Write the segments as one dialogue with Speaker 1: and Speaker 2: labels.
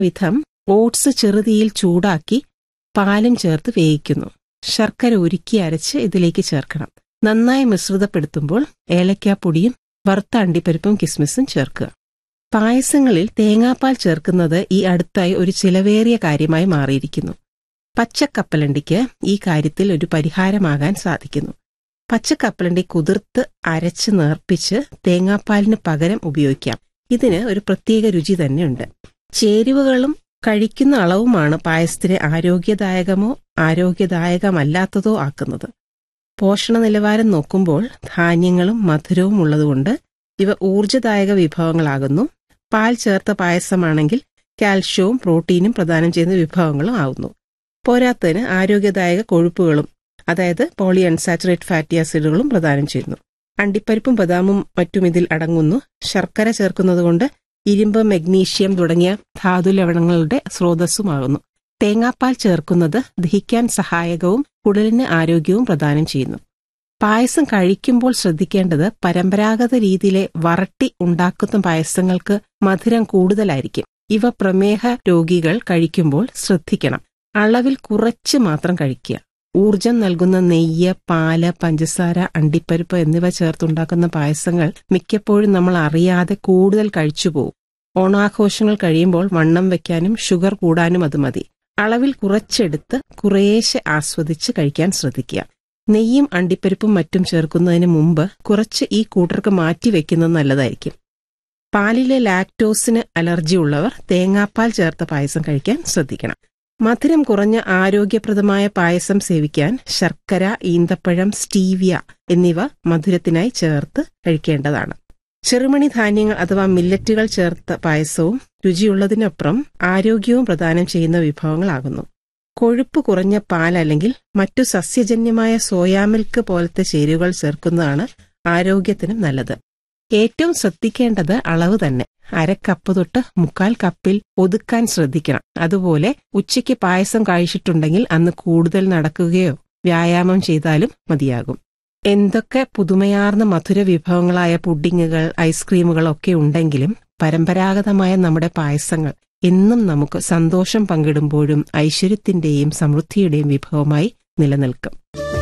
Speaker 1: വിധം ഓട്സ് ചെറുതീയിൽ ചൂടാക്കി പാലും ചേർത്ത് വേവിക്കുന്നു ശർക്കര ഉരുക്കി അരച്ച് ഇതിലേക്ക് ചേർക്കണം നന്നായി മിശ്രിതപ്പെടുത്തുമ്പോൾ ഏലക്കാപ്പൊടിയും വറുത്ത അണ്ടിപ്പരിപ്പും കിസ്മിസും ചേർക്കുക പായസങ്ങളിൽ തേങ്ങാപ്പാൽ ചേർക്കുന്നത് ഈ അടുത്തായി ഒരു ചിലവേറിയ കാര്യമായി മാറിയിരിക്കുന്നു പച്ചക്കപ്പലണ്ടിക്ക് ഈ കാര്യത്തിൽ ഒരു പരിഹാരമാകാൻ സാധിക്കുന്നു പച്ചക്കപ്പലണ്ടി കുതിർത്ത് അരച്ച് നേർപ്പിച്ച് തേങ്ങാപ്പാലിന് പകരം ഉപയോഗിക്കാം ഇതിന് ഒരു പ്രത്യേക രുചി തന്നെയുണ്ട് ചേരുവകളും കഴിക്കുന്ന അളവുമാണ് പായസത്തിനെ ആരോഗ്യദായകമോ ആരോഗ്യദായകമല്ലാത്തതോ ആക്കുന്നത് പോഷണ നിലവാരം നോക്കുമ്പോൾ ധാന്യങ്ങളും മധുരവും ഉള്ളതുകൊണ്ട് ഇവ ഊർജ്ജദായക വിഭവങ്ങളാകുന്നു പാൽ ചേർത്ത പായസമാണെങ്കിൽ കാൽഷ്യവും പ്രോട്ടീനും പ്രദാനം ചെയ്യുന്ന വിഭവങ്ങളും ആവുന്നു പോരാത്തതിന് ആരോഗ്യദായക കൊഴുപ്പുകളും അതായത് പോളി അൺസാച്ചുറേറ്റ് ഫാറ്റി ആസിഡുകളും പ്രദാനം ചെയ്യുന്നു അണ്ടിപ്പരിപ്പും ബദാമും മറ്റും ഇതിൽ അടങ്ങുന്നു ശർക്കര ചേർക്കുന്നതുകൊണ്ട് ഇരുമ്പ് മഗ്നീഷ്യം തുടങ്ങിയ ധാതു ലവണങ്ങളുടെ സ്രോതസ്സുമാകുന്നു തേങ്ങാപ്പാൽ ചേർക്കുന്നത് ദഹിക്കാൻ സഹായകവും കുടലിന് ആരോഗ്യവും പ്രദാനം ചെയ്യുന്നു പായസം കഴിക്കുമ്പോൾ ശ്രദ്ധിക്കേണ്ടത് പരമ്പരാഗത രീതിയിലെ വറട്ടി ഉണ്ടാക്കുന്ന പായസങ്ങൾക്ക് മധുരം കൂടുതലായിരിക്കും ഇവ പ്രമേഹ രോഗികൾ കഴിക്കുമ്പോൾ ശ്രദ്ധിക്കണം അളവിൽ കുറച്ച് മാത്രം കഴിക്കുക ഊർജം നൽകുന്ന നെയ്യ് പാല് പഞ്ചസാര അണ്ടിപ്പരിപ്പ് എന്നിവ ചേർത്തുണ്ടാക്കുന്ന പായസങ്ങൾ മിക്കപ്പോഴും നമ്മൾ അറിയാതെ കൂടുതൽ കഴിച്ചുപോകും ഓണാഘോഷങ്ങൾ കഴിയുമ്പോൾ വണ്ണം വെക്കാനും ഷുഗർ കൂടാനും അത് മതി അളവിൽ കുറച്ചെടുത്ത് കുറേശ്ശെ ആസ്വദിച്ച് കഴിക്കാൻ ശ്രദ്ധിക്കുക നെയ്യും അണ്ടിപ്പരിപ്പും മറ്റും ചേർക്കുന്നതിന് മുമ്പ് കുറച്ച് ഈ കൂട്ടർക്ക് മാറ്റി വെക്കുന്നത് നല്ലതായിരിക്കും പാലിലെ ലാക്ടോസിന് അലർജി ഉള്ളവർ തേങ്ങാപ്പാൽ ചേർത്ത പായസം കഴിക്കാൻ ശ്രദ്ധിക്കണം മധുരം കുറഞ്ഞ ആരോഗ്യപ്രദമായ പായസം സേവിക്കാൻ ശർക്കര ഈന്തപ്പഴം സ്റ്റീവിയ എന്നിവ മധുരത്തിനായി ചേർത്ത് കഴിക്കേണ്ടതാണ് ചെറുമണി ധാന്യങ്ങൾ അഥവാ മില്ലറ്റുകൾ ചേർത്ത പായസവും രുചിയുള്ളതിനപ്പുറം ആരോഗ്യവും പ്രദാനം ചെയ്യുന്ന വിഭവങ്ങളാകുന്നു കൊഴുപ്പ് കുറഞ്ഞ പാൽ അല്ലെങ്കിൽ മറ്റു സസ്യജന്യമായ സോയാ മിൽക്ക് പോലത്തെ ചേരുവകൾ ചേർക്കുന്നതാണ് ആരോഗ്യത്തിനും നല്ലത് ഏറ്റവും ശ്രദ്ധിക്കേണ്ടത് അളവ് തന്നെ അരക്കപ്പ് തൊട്ട് മുക്കാൽ കപ്പിൽ ഒതുക്കാൻ ശ്രദ്ധിക്കണം അതുപോലെ ഉച്ചയ്ക്ക് പായസം കഴിച്ചിട്ടുണ്ടെങ്കിൽ അന്ന് കൂടുതൽ നടക്കുകയോ വ്യായാമം ചെയ്താലും മതിയാകും എന്തൊക്കെ പുതുമയാർന്ന മധുര വിഭവങ്ങളായ പുഡിങ്ങുകൾ ഐസ്ക്രീമുകൾ ഒക്കെ ഉണ്ടെങ്കിലും പരമ്പരാഗതമായ നമ്മുടെ പായസങ്ങൾ എന്നും നമുക്ക് സന്തോഷം പങ്കിടുമ്പോഴും ഐശ്വര്യത്തിന്റെയും സമൃദ്ധിയുടെയും വിഭവമായി നിലനിൽക്കും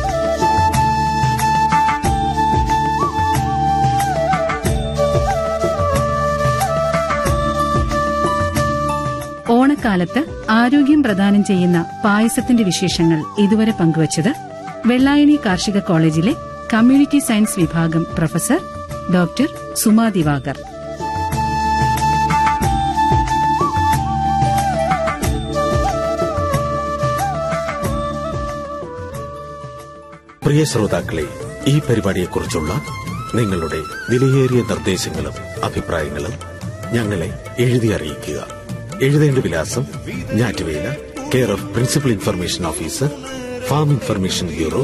Speaker 2: ഓണക്കാലത്ത് ആരോഗ്യം പ്രദാനം ചെയ്യുന്ന പായസത്തിന്റെ വിശേഷങ്ങൾ ഇതുവരെ പങ്കുവച്ചത് വെള്ളായണി കാർഷിക കോളേജിലെ കമ്മ്യൂണിറ്റി സയൻസ് വിഭാഗം പ്രൊഫസർ ഡോക്ടർ സുമാ ദിവാകർ
Speaker 3: പ്രിയ ശ്രോതാക്കളെ ഈ പരിപാടിയെക്കുറിച്ചുള്ള നിങ്ങളുടെ വിലയേറിയ നിർദ്ദേശങ്ങളും അഭിപ്രായങ്ങളും ഞങ്ങളെ എഴുതി അറിയിക്കുക എഴുതേണ്ട വിലാസം Njattuvela care of principal information officer farm information bureau